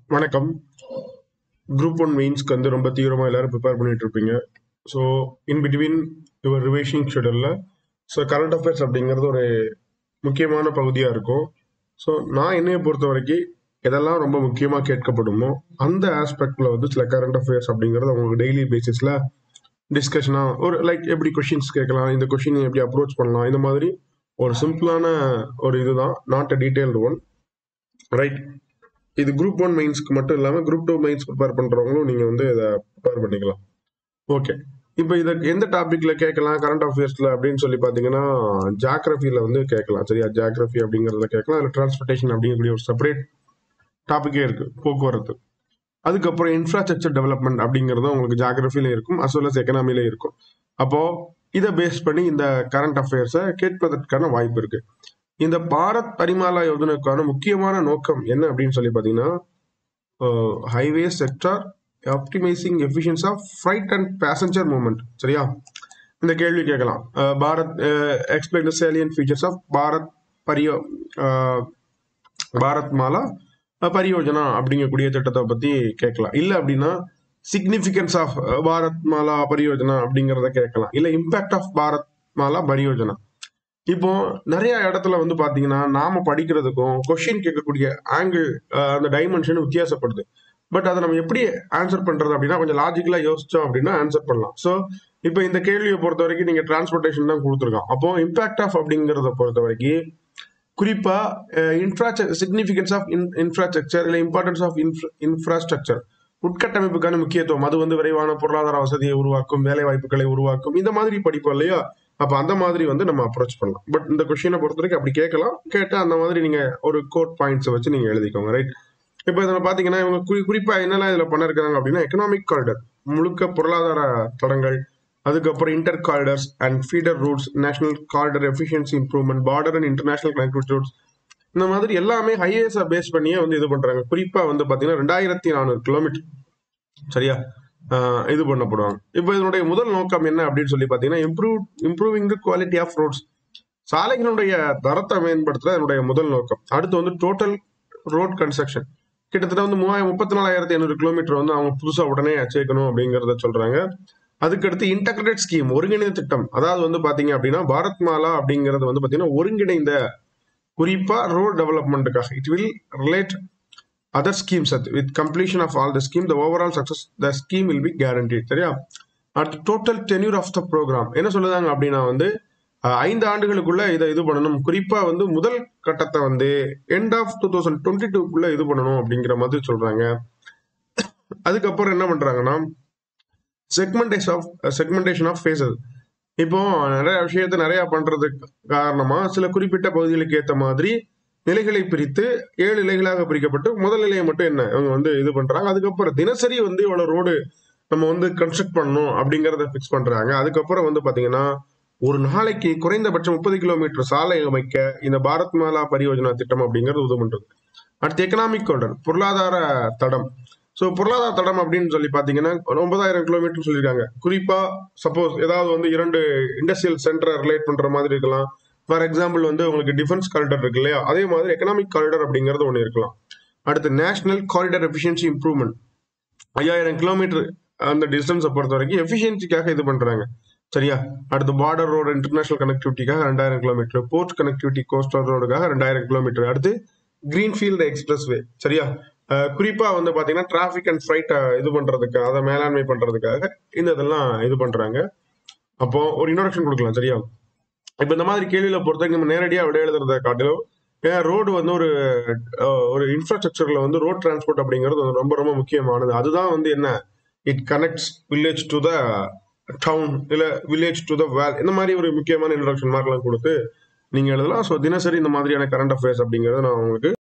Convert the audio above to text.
வணக்கம் group one மெயின்ஸ்க்கு வந்து ரொம்ப தீவிரமாக எல்லாரும் ப்ரிப்பேர் பண்ணிட்டு இருப்பீங்க so in between your revisioning ஷெடியூலில் ஸோ கரண்ட் அஃபேர்ஸ் அப்படிங்கிறது ஒரு முக்கியமான பகுதியாக இருக்கும் ஸோ நான் என்னைய பொறுத்த வரைக்கும் எதெல்லாம் ரொம்ப முக்கியமாக கேட்கப்படுமோ அந்த ஆஸ்பெக்டில் வந்து சில கரண்ட் அஃபேர்ஸ் அப்படிங்கிறது உங்களுக்கு டெய்லி பேசிஸில் டிஸ்கஷனாக ஒரு லைக் எப்படி கொஷின்ஸ் கேட்கலாம் இந்த கொஷின் எப்படி அப்ரோச் பண்ணலாம் இந்த மாதிரி ஒரு சிம்பிளான ஒரு இதுதான் not a detailed one right இது குரூப் ஒன் மெயின்ஸ்க்கு மட்டும் இல்லாமல் குரூப் டூ மெயின்ஸ் ப்ரிப்பேர் பண்ணுறவங்களும் நீங்கள் வந்து இதை ப்ரிப்பேர் பண்ணிக்கலாம் ஓகே இப்போ இதை எந்த டாப்பிக்கில் கேட்கலாம் கரண்ட் அஃபேர்ஸில் அப்படின்னு சொல்லி பார்த்தீங்கன்னா ஜாகிரஃபியில் வந்து கேட்கலாம் சரியா ஜாகிரஃபி அப்படிங்கிறதுல கேட்கலாம் அதில் டிரான்ஸ்போர்ட்டேஷன் அப்படிங்கக்கூடிய ஒரு செப்பரேட் டாப்பிக்கே இருக்குது போக்குவரத்து அதுக்கப்புறம் இன்ஃப்ராஸ்ட்ரக்சர் டெவலப்மெண்ட் அப்படிங்கிறது உங்களுக்கு ஜாகிரஃபியில இருக்கும் அஸ் வெல் அஸ் எக்கனாமில இருக்கும் அப்போ இதை பேஸ் பண்ணி இந்த கரண்ட் அஃபேர்ஸை கேட்பதற்கான வாய்ப்பு இருக்கு இந்த பாரத் பரிமாலா யோஜனைக்கான முக்கியமான நோக்கம் என்ன அப்படின்னு சொல்லி பார்த்தீங்கன்னா highway sector optimizing efficiency of freight and passenger movement சரியா இந்த கேள்வி கேட்கலாம் அஹ், Bharat explain salient features of Bharat பரியோ அஹ், பாரத் மாலா அஹ், பரியோஜனா அப்படிங்கக்கூடிய திட்டத்தை பத்தி கேட்கலாம் இல்ல அப்படின்னா significance of Bharatmala Pariyojana அப்படிங்கிறத கேட்கலாம் இல்ல impact of Bharatmala Pariyojana இப்போ நிறைய இடத்துல வந்து பாத்தீங்கன்னா நாம படிக்கிறதுக்கும் கொஷின் கேட்கக்கூடிய ஆங்கிள் அந்த டைமென்ஷன் வித்தியாசப்படுது பட் அதை நம்ம எப்படி ஆன்சர் பண்றது அப்படின்னா கொஞ்சம் லாஜிக்கலா யோசிச்சோம் அப்படின்னா ஆன்சர் பண்ணலாம் ஸோ இப்போ இந்த கேள்வியை பொறுத்த வரைக்கும் நீங்க டிரான்ஸ்போர்ட்டேஷன் தான் கொடுத்துருக்கோம் அப்போ இம்பாக்ட் ஆஃப் அப்படிங்கிறத பொறுத்த வரைக்கும் குறிப்பா இன்ஃப்ராஸ்ட்ரக்சர் சிக்னிஃபிகன்ஸ் ஆஃப் இன்ஃப்ராஸ்ட்ரக்சர் இல்லை இம்பார்ட்டன்ஸ் ஆஃப் இன்ஃப்ராஸ்ட்ரக்சர் உட்கட்டமைப்புக்கான முக்கியத்துவம் அது வந்து விரைவான பொருளாதார வசதியை உருவாக்கும் வேலை வாய்ப்புகளை உருவாக்கும் இந்த மாதிரி படிப்போம் இல்லையா அப்ப அந்த மாதிரி வந்து நம்ம அப்ரோச் பண்ணலாம் பட் இந்த கொஸ்டினை பொறுத்த வரைக்கும் அப்படி கேட்கலாம் கேட்டா அந்த மாதிரி நீங்க ஒரு கோட் பாயிண்ட்ஸ் வச்சு நீங்க எழுதிக்கோங்க ரைட் இப்போ இதில் பார்த்தீங்கன்னா இவங்க குறி குறிப்பா என்னெல்லாம் இதில் பண்ணிருக்காங்க அப்படின்னா எக்கனாமிக் காரிடர் முழுக்க பொருளாதார தடங்கள் அதுக்கப்புறம் inter corridors and feeder routes national corridor efficiency improvement border and international connectivity routes இந்த மாதிரி எல்லாமே ஹைவேஸை பேஸ் பண்ணியே வந்து இது பண்றாங்க குறிப்பா வந்து பாத்தீங்கன்னா ரெண்டாயிரத்தி நானூறு கிலோமீட்டர் சரியா ஆஹ் இது பண்ணப்படுவாங்க இப்போ இதனுடைய முதல் நோக்கம் என்ன அப்படின்னு சொல்லி பாத்தீங்கன்னா improve improving the quality of roads சாலைகளுடைய தரத்தை மேம்படுத்துறது என்னுடைய முதல் நோக்கம் அடுத்து வந்து டோட்டல் ரோட் கன்ஸ்ட்ரக்ஷன் கிட்டத்தட்ட வந்து மூவாயிரம் முப்பத்தி நாலாயிரத்தி ஐநூறு கிலோமீட்டர் வந்து அவங்க புதுசா உடனே சேர்க்கணும் அப்படிங்கறத சொல்றாங்க அதுக்கடுத்து இன்டகிரேட் ஸ்கீம் ஒருங்கிணைந்த திட்டம் அதாவது வந்து பாத்தீங்க அப்படின்னா பாரத் மாலா அப்படிங்கிறது வந்து பாத்தீங்கன்னா ஒருங்கிணைந்த குறிப்பா ரோட் டெவலப்மெண்ட்டுக்காக it will relate other schemes with completion of all the scheme the overall success the scheme will be guaranteed சரியா அடுத்து total tenure of the programme என்ன சொல்லுதாங்க அப்படின்னா வந்து அஹ், ஐந்து ஆண்டுகளுக்குள்ள இதை இது பண்ணணும் குறிப்பா வந்து முதல் கட்டத்தை வந்து end of two thousand twenty டூக்குள்ள இது பண்ணணும் அப்படிங்கிற மாதிரி சொல்றாங்க அதுக்கப்புறம் என்ன பண்றாங்கன்னா segmentation of segmentation of phases இப்போ நிறைய விஷயத்த நிறைய பண்றதுக்கு காரணமா சில குறிப்பிட்ட பகுதிகளுக்கு ஏத்த மாதிரி நிலைகளை பிரித்து ஏழு நிலைகளாக பிரிக்கப்பட்டு முதல் நிலையை மட்டும் என்ன இவங்க வந்து இது பண்றாங்க அதுக்கப்புறம் தினசரி வந்து இவ்வளவு ரோடு நம்ம வந்து கன்ஸ்ட்ரக்ட் பண்ணணும் அப்படிங்கறத ஃபிக்ஸ் பண்றாங்க அதுக்கப்புறம் வந்து பாத்தீங்கன்னா ஒரு நாளைக்கு குறைந்தபட்சம் முப்பது கிலோமீட்டர் சாலை அமைக்க இந்த பாரத் மாலா பரியோஜனா திட்டம் அப்படிங்கிறது உதவு பண்றது அடுத்து எக்கனாமிக் கார்டர் பொருளாதார தடம் ஸோ பொருளாதார தடம் அப்படின்னு சொல்லி பார்த்தீங்கன்னா ஒரு ஒன்பதாயிரம் கிலோமீட்டர் சொல்லியிருக்காங்க குறிப்பா சப்போஸ் ஏதாவது வந்து இரண்டு இண்டஸ்ட்ரியல் சென்டரை ரிலேட் பண்ற மாதிரி இருக்கலாம் ஃபார் எக்ஸாம்பிள் வந்து உங்களுக்கு டிஃபென்ஸ் காரிடர் இருக்கு இல்லையா அதே மாதிரி எக்கனாமிக் காரிடர் அப்படிங்கிறது ஒன்று இருக்கலாம் அடுத்து நேஷனல் காரிடர் எஃபிஷியன்சி இம்ப்ரூவ்மெண்ட் ஐயாயிரம் கிலோமீட்டர் அந்த டிஸ்டன்ஸை பொறுத்த வரைக்கும் எஃபிஷியன்சிக்காக இது பண்றாங்க சரியா அடுத்து பார்டர் ரோடு இன்டர்நேஷனல் கனெக்டிவிட்டிக்காக ரெண்டாயிரம் கிலோமீட்டர் போர்ட் கனெக்டிவிட்டி கோஸ்டல் ரோடுக்காக ரெண்டாயிரம் கிலோமீட்டர் அடுத்து கிரீன்ஃபீல்டு எக்ஸ்பிரஸ் வே சரியா அஹ் குறிப்பா வந்து பாத்தீங்கன்னா டிராபிக் அண்ட் ஃபிளைட் இது பண்றதுக்கு அதை மேலாண்மை பண்றதுக்காக இந்த இதெல்லாம் இது பண்றாங்க அப்போ ஒரு இன்ட்ரோடக்ஷன் கொடுக்கலாம் சரியா இப்ப இந்த மாதிரி கேள்வியில பொறுத்த வரைக்கும் நம்ம நேரடியா விட எழுதுறத காட்டிலும் ஏன் ரோடு வந்து ஒரு அஹ், ஒரு இன்ஃப்ராஸ்ட்ரக்சர்ல வந்து ரோட் டிரான்ஸ்போர்ட் அப்படிங்கிறது வந்து ரொம்ப ரொம்ப முக்கியமானது அதுதான் வந்து என்ன it connects village to the town இல்ல வில்லேஜ் டு த வேல் இந்த மாதிரி ஒரு முக்கியமான இன்ட்ரோடக்ஷன் மார்க்லாம் கொடுத்து நீங்க எழுதலாம் ஸோ தினசரி இந்த மாதிரியான கரண்ட் அஃபேர்ஸ் அப்படிங்கறத நான் உங்களுக்கு